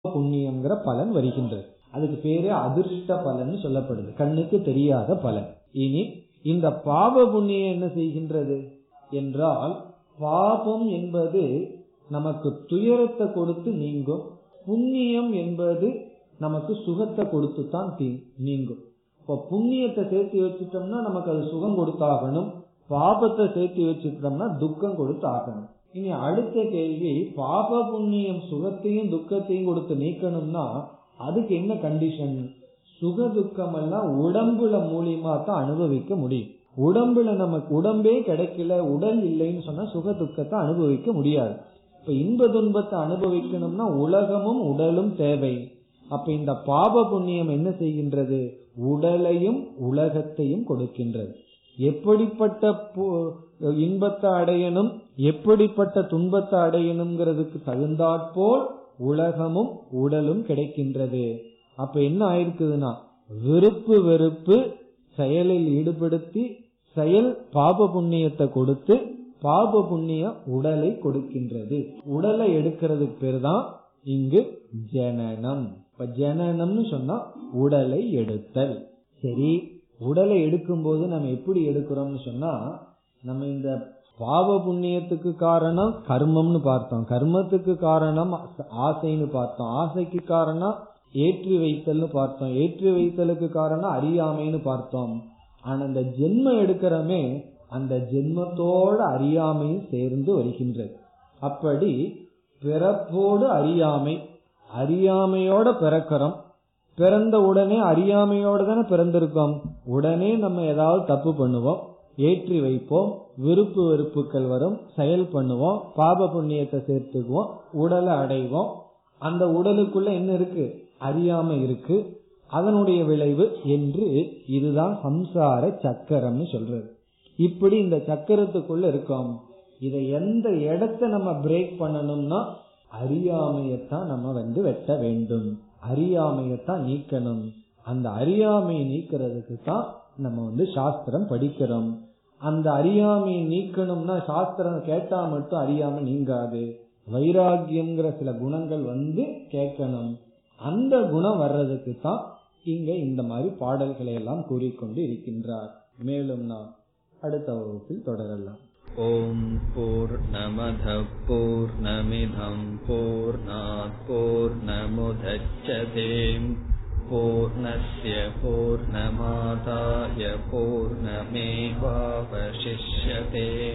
புண்ணியம்ங்கிற பலன் வருகின்றது அதுக்கு பேரு அதிர்ஷ்ட பலன் சொல்லப்படுது கண்ணுக்கு தெரியாத பலன் இனி இந்த பாவ புண்ணியம் என்ன செய்கின்றது என்றால் பாபம் என்பது நமக்கு துயரத்தை கொடுத்து நீங்கும் புண்ணியம் என்பது நமக்கு சுகத்தை கொடுத்து தான் நீங்கும் இப்ப புண்ணியத்தை சேர்த்து வச்சுட்டோம்னா நமக்கு அது சுகம் கொடுத்தாகணும் பாபத்தை சேர்த்து வச்சுட்டோம்னா துக்கம் கொடுத்து ஆகணும் இனி அடுத்த கேள்வி பாப புண்ணியம் சுகத்தையும் துக்கத்தையும் கொடுத்து நீக்கணும்னா அதுக்கு என்ன கண்டிஷன் சுக துக்கம் எல்லாம் உடம்புல மூலியமா தான் அனுபவிக்க முடியும் உடம்புல நமக்கு உடம்பே கிடைக்கல உடல் இல்லைன்னு சொன்னா சுக துக்கத்தை அனுபவிக்க முடியாது இப்ப இன்ப துன்பத்தை அனுபவிக்கணும்னா உலகமும் உடலும் தேவை அப்ப இந்த பாப புண்ணியம் என்ன செய்கின்றது உடலையும் உலகத்தையும் கொடுக்கின்றது எப்படிப்பட்ட இன்பத்தை அடையணும் எப்படிப்பட்ட துன்பத்தை அடையணுங்கிறதுக்கு தகுந்தாற்போல் உலகமும் உடலும் கிடைக்கின்றது அப்ப என்ன ஆயிருக்குதுன்னா விருப்பு வெறுப்பு செயலில் ஈடுபடுத்தி செயல் பாப புண்ணியத்தை கொடுத்து பாப புண்ணிய உடலை கொடுக்கின்றது உடலை எடுக்கிறதுக்கு பேர் தான் இங்கு ஜனனம் இப்ப ஜனனம்னு சொன்னா உடலை எடுத்தல் சரி உடலை எடுக்கும் போது நம்ம எப்படி எடுக்கிறோம்னு சொன்னா நம்ம இந்த பாவ புண்ணியத்துக்கு காரணம் கர்மம்னு பார்த்தோம் கர்மத்துக்கு காரணம் ஆசைன்னு பார்த்தோம் ஆசைக்கு காரணம் ஏற்றி வைத்தல்னு பார்த்தோம் ஏற்றி வைத்தலுக்கு காரணம் அறியாமைன்னு பார்த்தோம் ஆனா அந்த ஜென்மம் எடுக்கிறமே அந்த ஜென்மத்தோட அறியாமையும் சேர்ந்து வருகின்றது அப்படி பிறப்போடு அறியாமை அறியாமையோட பிறக்கிறோம் பிறந்த உடனே அறியாமையோட தானே பிறந்திருக்கோம் உடனே நம்ம ஏதாவது தப்பு பண்ணுவோம் ஏற்றி வைப்போம் விருப்பு வெறுப்புகள் வரும் செயல் பண்ணுவோம் பாப புண்ணியத்தை சேர்த்துக்குவோம் உடலை அடைவோம் அந்த உடலுக்குள்ள என்ன இருக்கு அறியாமை இருக்கு அதனுடைய விளைவு என்று இதுதான் சம்சார சக்கரம்னு சொல்றது இப்படி இந்த சக்கரத்துக்குள்ள இருக்கோம் இதை எந்த இடத்த நம்ம பிரேக் பண்ணணும்னா அறியாமையத்தான் நம்ம வந்து வெட்ட வேண்டும் அறியாமையத்தான் நீக்கணும் அந்த அறியாமையை நீக்கிறதுக்கு தான் நம்ம வந்து சாஸ்திரம் படிக்கிறோம் அந்த அறியாமையை நீக்கணும்னா சாஸ்திரம் கேட்டா மட்டும் அறியாம நீங்காது வைராகியம்ங்கிற சில குணங்கள் வந்து கேட்கணும் அந்த குணம் வர்றதுக்கு தான் இங்க இந்த மாதிரி பாடல்களை எல்லாம் கூறிக்கொண்டு இருக்கின்றார் மேலும் நாம் அடுத்த வகுப்பில் தொடரலாம் ஓம் போர் நமத போர் நமிதம் போர் போர் நமுதச்சதேம் பூர்ணய பூர்ணமாதாய பூர்ணமேவாவசிஷ்யதே